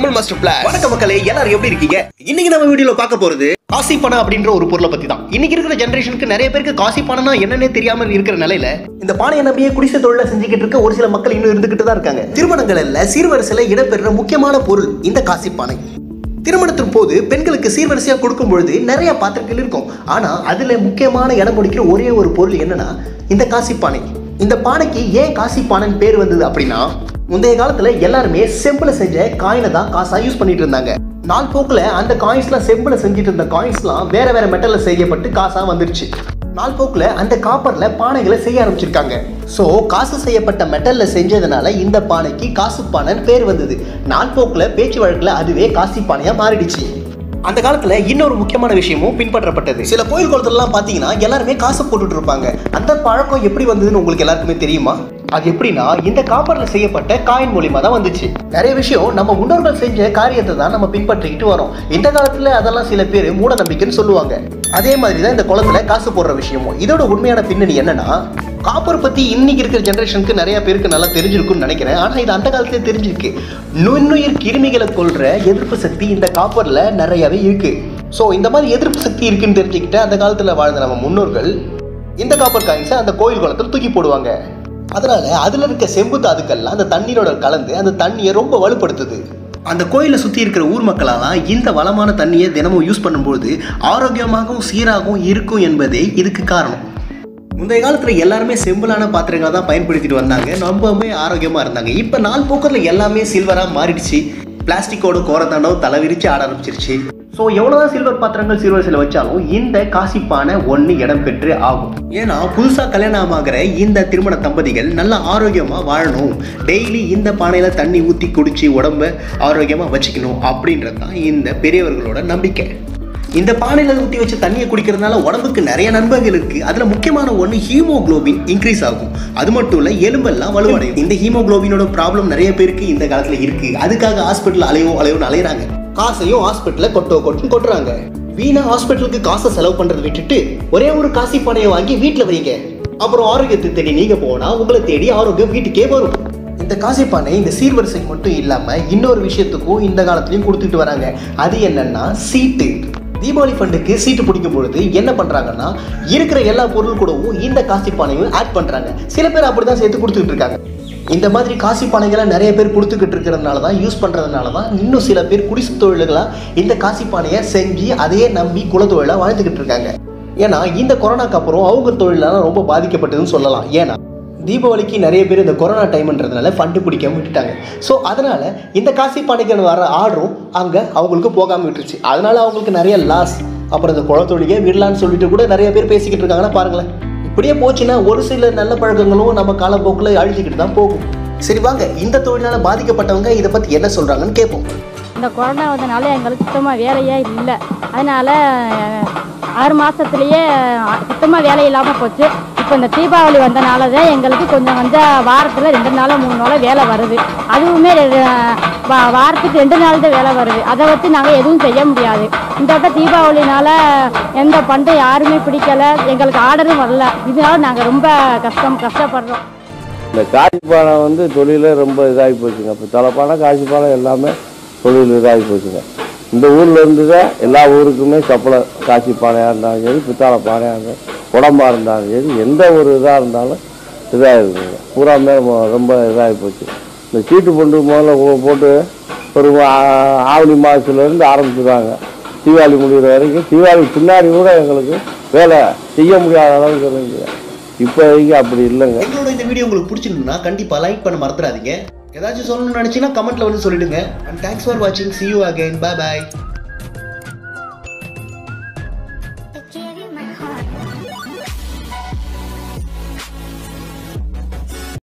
Tamil master plan வணக்க மக்களே எல்லாரும் எப்படி இருக்கீங்க இன்னைக்கு நம்ம வீடியோல பார்க்க போறது காசி பணம் அப்படின்ற ஒரு பொருளை பத்தி தான் இன்னைக்கு இருக்கிற ஜெனரேஷனுக்கு நிறைய பேருக்கு காசி பணம்னா என்னன்னே தெரியாம இருக்கிற நிலையில இந்த பானையை நம்பியே குடிசை தொழில செஞ்சுக்கிட்டு இருக்க ஒரு சில மக்கள் இன்னும் இருந்துகிட்டு தான் இருக்காங்க திருமணங்கள்ல சீர்வரிசையில இடம்பெறுற முக்கியமான பொருள் இந்த காசி பானை திருமணத்தின் போது பெண்களுக்கு சீர்வரிசையா கொடுக்கும் பொழுது நிறைய பாத்திரங்கள் இருக்கும் ஆனா அதுல முக்கியமான இடம் பிடிக்கிற ஒரே ஒரு பொருள் என்னன்னா இந்த காசி பானை இந்த பானைக்கு ஏன் காசி பானைன்னு பேர் வந்தது அப்படின்னா முந்தைய காலத்துல எல்லாருமே செம்புல செஞ்ச காயினை தான் காசா யூஸ் பண்ணிட்டு இருந்தாங்க நாள் போக்குல அந்த காயின்ஸ்லாம் செம்புல செஞ்சுட்டு இருந்த காயின்ஸ்லாம் வேற வேற மெட்டல்ல செய்யப்பட்டு காசா வந்துருச்சு நாள் போக்குல அந்த காப்பர்ல பானைகளை செய்ய ஆரம்பிச்சிருக்காங்க ஸோ காசு செய்யப்பட்ட மெட்டல்ல செஞ்சதுனால இந்த பானைக்கு காசு பானைன்னு பேர் வந்தது நாள் போக்குல பேச்சு வழக்குல அதுவே காசி பானையா மாறிடுச்சு அந்த காலத்துல இன்னொரு முக்கியமான விஷயமும் பின்பற்றப்பட்டது சில கோயில் குளத்துலலாம் பாத்தீங்கன்னா எல்லாருமே காசு போட்டுட்டு இருப்பாங்க அந்த பழக்கம் எப்படி வந்ததுன்னு உங்களுக்கு எல்லாருக்குமே தெரியுமா அது எப்படின்னா இந்த காப்பர்ல செய்யப்பட்ட காயின் மூலியமா தான் வந்துச்சு நிறைய விஷயம் நம்ம முன்னோர்கள் செஞ்ச காரியத்தை தான் நம்ம பின்பற்றிக்கிட்டு வரோம் இந்த காலத்துல அதெல்லாம் சில பேர் மூட நம்பிக்கைன்னு சொல்லுவாங்க அதே மாதிரி தான் இந்த குளத்துல காசு போடுற விஷயமும் இதோட உண்மையான பின்னணி என்னன்னா காப்பர் பத்தி இன்னைக்கு இருக்கிற ஜெனரேஷனுக்கு நிறைய பேருக்கு நல்லா தெரிஞ்சிருக்கும்னு நினைக்கிறேன் ஆனா இது அந்த காலத்திலே தெரிஞ்சிருக்கு நுண்ணுயிர் கிருமிகளை கொல்ற எதிர்ப்பு சக்தி இந்த காப்பர்ல நிறையவே இருக்கு ஸோ இந்த மாதிரி எதிர்ப்பு சக்தி இருக்குன்னு தெரிஞ்சுக்கிட்டு அந்த காலத்துல வாழ்ந்த நம்ம முன்னோர்கள் இந்த காப்பர் காயின்ஸை அந்த கோயில் குளத்தில் தூக்கி போடுவாங்க அதனால அதுல இருக்க செம்பு தாதுக்கள்லாம் அந்த தண்ணீரோட கலந்து அந்த தண்ணியை ரொம்ப வலுப்படுத்துது அந்த கோயிலை சுற்றி இருக்கிற ஊர் மக்களாலாம் இந்த வளமான தண்ணியை தினமும் யூஸ் பண்ணும்போது ஆரோக்கியமாகவும் சீராகவும் இருக்கும் என்பதே இதுக்கு காரணம் முந்தைய காலத்தில் எல்லாருமே செம்பிளான பாத்திரங்களை தான் பயன்படுத்திட்டு வந்தாங்க ரொம்பவுமே ஆரோக்கியமாக இருந்தாங்க இப்போ நாள் போக்கில் எல்லாமே சில்வராக மாறிடுச்சு பிளாஸ்டிக்கோட கோரத்தாண்டோ தலை விரிச்சு ஆட ஆரம்பிச்சிருச்சு ஸோ எவ்வளோதான் சில்வர் பாத்திரங்கள் சிறுவரிசையில் வச்சாலும் இந்த காசிப்பான ஒன்று இடம் பெற்று ஆகும் ஏன்னா புதுசாக கல்யாணம் ஆகிற இந்த திருமண தம்பதிகள் நல்லா ஆரோக்கியமாக வாழணும் டெய்லி இந்த பானையில் தண்ணி ஊற்றி குடிச்சு உடம்ப ஆரோக்கியமாக வச்சுக்கணும் அப்படின்றது தான் இந்த பெரியவர்களோட நம்பிக்கை இந்த பானையில் ஊற்றி வச்ச தண்ணியை குடிக்கிறதுனால உடம்புக்கு நிறைய நன்மைகள் இருக்கு அதுல முக்கியமான ஒன்று ஹீமோகுளோபின் இன்க்ரீஸ் ஆகும் அது மட்டும் இல்ல எலும்பெல்லாம் வலுவடையும் இந்த ஹீமோகுளோபினோட ப்ராப்ளம் நிறைய பேருக்கு இந்த காலத்துல இருக்கு அதுக்காக ஹாஸ்பிட்டல் அலையும் அலையும் அலையிறாங்க காசையும் ஹாஸ்பிட்டல்ல கொட்டோ கொட்டும் கொட்டுறாங்க வீணா ஹாஸ்பிட்டலுக்கு காசை செலவு பண்றதை விட்டுட்டு ஒரே ஒரு காசி பானையை வாங்கி வீட்டில் வைங்க அப்புறம் ஆரோக்கியத்தை தேடி நீங்க போனா உங்களை தேடி ஆரோக்கியம் வீட்டுக்கே வரும் இந்த காசிப்பானை இந்த சீர்வரிசை மட்டும் இல்லாம இன்னொரு விஷயத்துக்கும் இந்த காலத்துலயும் கொடுத்துட்டு வராங்க அது என்னன்னா சீட்டு தீபாவளி ஃபண்டுக்கு சீட்டு பிடிக்கும் பொழுது என்ன பண்றாங்கன்னா இருக்கிற எல்லா பொருள் கூடவும் இந்த காசி பானையும் ஆட் பண்றாங்க சில பேர் அப்படிதான் சேர்த்து கொடுத்துக்கிட்டு இருக்காங்க இந்த மாதிரி காசி பானைகளை நிறைய பேர் கொடுத்துக்கிட்டு இருக்கிறதுனால தான் யூஸ் பண்ணுறதுனால தான் இன்னும் சில பேர் குடிசை தொழில்களாக இந்த காசி பானையை செஞ்சு அதையே நம்பி குலத்தொழிலாக வாழ்ந்துக்கிட்டு இருக்காங்க ஏன்னா இந்த கொரோனாக்கு அப்புறம் அவங்க தொழிலெல்லாம் ரொம்ப பாதிக்கப்பட்டதுன்னு சொல்லலாம் ஏன்னா தீபாவளிக்கு நிறைய பேர் இந்த கொரோனா டைம்ன்றதுனால ஃபண்டு பிடிக்காம விட்டுட்டாங்க ஸோ அதனால் இந்த காசி பானைக்கு வர ஆர்டரும் அங்கே அவங்களுக்கு போகாமல் விட்டுருச்சு அதனால் அவங்களுக்கு நிறைய லாஸ் அப்புறம் இந்த குளத்தொழிலே விடலான்னு சொல்லிட்டு கூட நிறைய பேர் பேசிக்கிட்டு இருக்காங்கன்னா பாருங்களேன் இப்படியே போச்சுன்னா ஒரு சில நல்ல பழக்கங்களும் நம்ம காலப்போக்கில் அழிஞ்சிக்கிட்டு தான் போகும் சரி வாங்க இந்த தொழிலால் பாதிக்கப்பட்டவங்க இதை பற்றி என்ன சொல்கிறாங்கன்னு கேட்போம் இந்த கொரோனா வந்தனால எங்களுக்கு சுத்தமாக வேலையே இல்லை அதனால் ஆறு மாதத்துலேயே சுத்தமாக வேலை இல்லாமல் போச்சு இப்போ இந்த தீபாவளி வந்தனால தான் எங்களுக்கு கொஞ்சம் கொஞ்சம் வாரத்தில் ரெண்டு நாளோ மூணு நாளோ வேலை வருது அதுவுமே ரெ- வா- வாரத்துக்கு ரெண்டு நாள் தான் வேலை வருது அதை வச்சு நாங்கள் எதுவும் செய்ய முடியாது இந்த வட்டம் தீபாவளினால எந்த பண்டும் யாருமே பிடிக்கலை எங்களுக்கு ஆர்டரும் வரல இதனால நாங்கள் ரொம்ப கஷ்டம் கஷ்டப்படுறோம் இந்த காசி பானை வந்து தொழிலே ரொம்ப இதாகி போச்சுங்க இப்போ தலைப்பானை காசி பானை எல்லாமே தொழில் இதாகி போச்சுங்க இந்த ஊர்ல இருந்து தான் எல்லா ஊருக்குமே சப்பளை காசி பானையாக இருந்தாலும் சரி பித்தாளை பானையாக இருந்தாலும் உடம்பா இருந்தாலும் சரி எந்த ஒரு இதாக இருந்தாலும் இதாக இருக்குங்க பூராமே மொ- ரொம்ப இதாகி போச்சு இந்த சீட்டு பொண்டு முதல்ல போ- போட்டு ஒரு ஆ- ஆவணி மாதத்துலேருந்து ஆரம்பிச்சிடுறாங்க தீபாவளி முடிகிற வரைக்கும் தீபாவளி பின்னாடி கூட எங்களுக்கு வேலை செய்ய முடியாத அளவுக்கு இருந்துச்சு இப்போதைக்கு அப்படி இல்லைங்க எங்களோட இந்த வீடியோ உங்களுக்கு பிடிச்சிருந்தா கண்டிப்பா லைக் பண்ண மறந்துடாதீங்க ஏதாச்சும் சொல்லணும்னு நினைச்சீங்கன்னா கமெண்ட்ல வந்து சொல்லிடுங்க அண்ட் தேங்க்ஸ் ஃபார் வாட்சிங் see you again bye bye